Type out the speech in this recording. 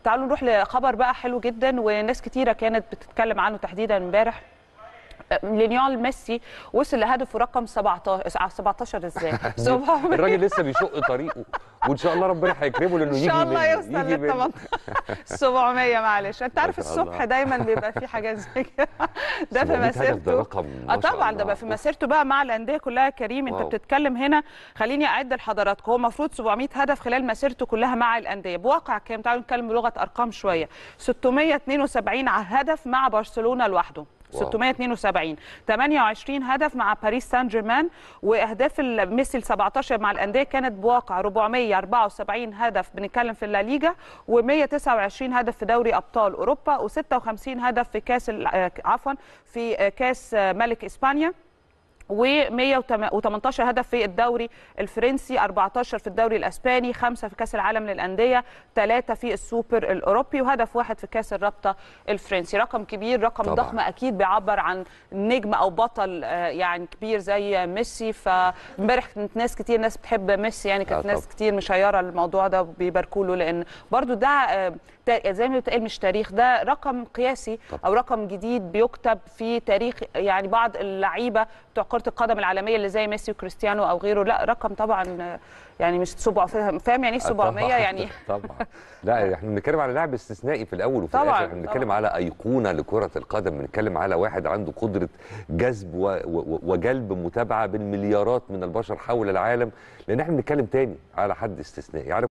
تعالوا نروح لخبر بقى حلو جدا وناس كتيره كانت بتتكلم عنه تحديدا امبارح ليونيل ميسي وصل لهدفه رقم 17 17 ازاي 700 الراجل لسه بيشق طريقه وان شاء الله ربنا هيكرمه لانه ان يجي شاء الله منه، يوصل يجي لل منه. 18 700 معلش انت عارف ما شاء الصبح الله. دايما بيبقى في حاجات زي كده ده في 700 هدف ده مسيرته رقم ما اه شاء طبعا ده الله. بقى في مسيرته بقى مع الانديه كلها يا كريم انت واو. بتتكلم هنا خليني اعد لحضراتكم هو المفروض 700 هدف خلال مسيرته كلها مع الانديه بواقع كام تعالوا نتكلم بلغه ارقام شويه 672 ع- هدف مع برشلونه لوحده واو. 672 28 هدف مع باريس سان جيرمان واهداف ال- ميسي ال 17 مع الانديه كانت بواقع 474 هدف بنتكلم في الليجا و129 هدف في دوري ابطال اوروبا و56 هدف في كاس ال- آه، عفوا في آه، كاس آه، ملك اسبانيا و118 هدف في الدوري الفرنسي 14 في الدوري الاسباني خمسة في كاس العالم للانديه ثلاثة في السوبر الاوروبي وهدف واحد في كاس الرابطه الفرنسي رقم كبير رقم طبعاً. ضخم اكيد بيعبر عن نجم او بطل آه، يعني كبير زي ميسي فامبارح كانت ناس كتير ناس بتحب ميسي يعني كانت آه ناس طبعاً. كتير مشيره الموضوع ده وبيباركوا له لان برضو ده آه، تا- زي ما بتقال مش تاريخ ده رقم قياسي طبعاً. او رقم جديد بيكتب في تاريخ يعني بعض اللعيبه بتوع كره القدم العالميه اللي زي ميسي وكريستيانو او غيره لا رقم طبعا آه، يعني مش 700 فاهم فاهم يعني ايه 700 طبعاً. يعني طبعا لا احنا بنتكلم على لاعب استثنائي في الاول وفي طبعاً، الاخر احنا بنتكلم طبعاً. على ايقونه لكره القدم بنتكلم على واحد عنده قدره جذب و- و- وجلب متابعه بالمليارات من البشر حول العالم لان احنا بنتكلم تاني على حد استثنائي على